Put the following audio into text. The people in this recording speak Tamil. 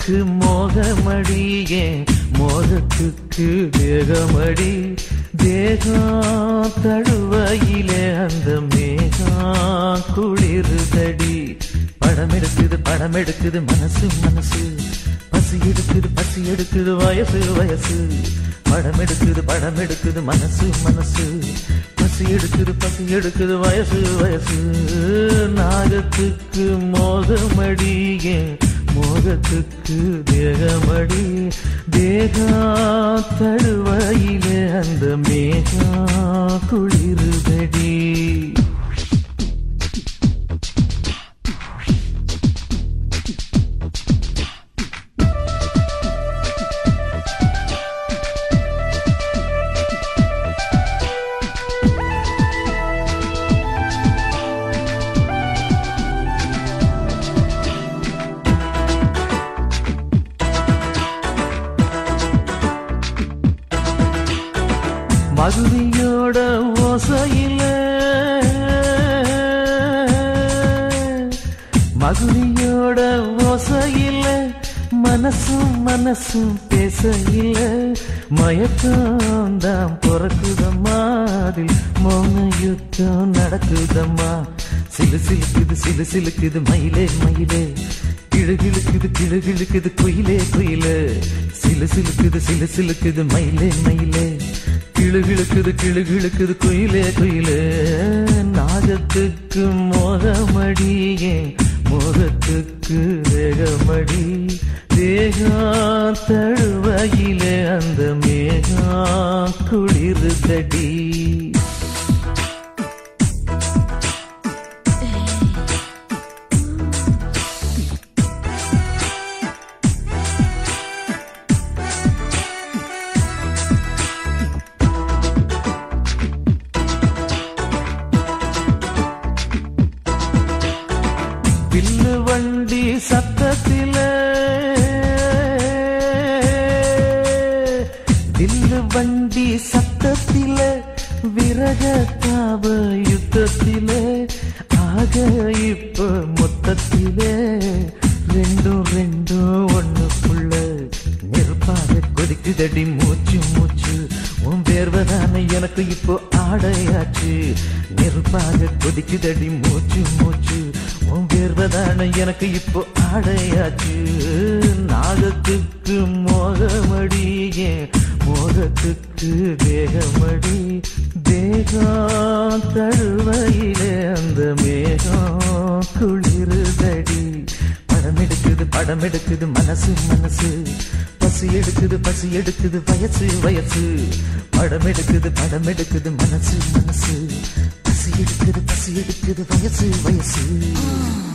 நாகத்துக்கு மோகமடியே மோகத்துக்கு தேகமடி தேகம் தழுவையிலே அந்த மேகம் குளிருதடி படம் எடுக்குது படம் எடுக்குது மனசு மனசு பசி எடுக்குது பசி எடுக்குது வயசு வயசு படம் எடுக்குது படம் எடுக்குது மனசு மனசு பசி எடுக்குது பசி எடுக்குது வயசு வயசு நாகத்துக்கு மோகமடியே மோகத்துக்கு தேகமடி தேகா தழுவையிலே அந்த மேகா குளிருதடி மகுதியோட ஓசையில மகுதியோட ஓசையில மனசும் மனசும் பேசையில மயக்கம் தான் பிறக்குதம்மா அதில் மௌன யுத்தம் நடக்குதம்மா சிலு சிலுக்குது சிலு சிலுக்குது மயிலே மயிலே கிழு கிழுக்குது கிழு கிழுக்குது குயிலே குயிலே சிலு சிலுக்குது சிலு சிலுக்குது மயிலே மயிலே கிழு கிழுக்குது கிழு கிழுக்குது குயிலே குயிலே நாகத்துக்கு மோகமடியே மோகத்துக்கு தேகமடி தேகா தழுவையிலே அந்த மேகா குளிருதடி வில்லு வண்டி சத்தத்தில வில்லு வண்டி சத்தத்தில விரக தாப யுத்தத்தில ஆக இப்ப மொத்தத்திலே ரெண்டும் ரெண்டும் ஒண்ணுக்குள்ள நெருப்பாக கொதிக்குதடி மூச்சு மூச்சு உன் வேர்வதான எனக்கு இப்போ ஆடையாச்சு நெருப்பாக கொதிக்குதடி மூச்சு மூச்சு உன் வேர்வதான எனக்கு இப்போ ஆடையாச்சு நாகத்துக்கு மோகமடியே மோகத்துக்கு தேகமடி தேகம் தழுவையிலே அந்த மேகம் குளிருதடி படம் எடுக்குது படம் எடுக்குது மனசு மனசு பசி எடுக்குது பசி எடுக்குது வயசு வயசு படம் எடுக்குது படம் எடுக்குது மனசு மனசு பசி எடுக்குது பசி எடுக்குது வயசு வயசு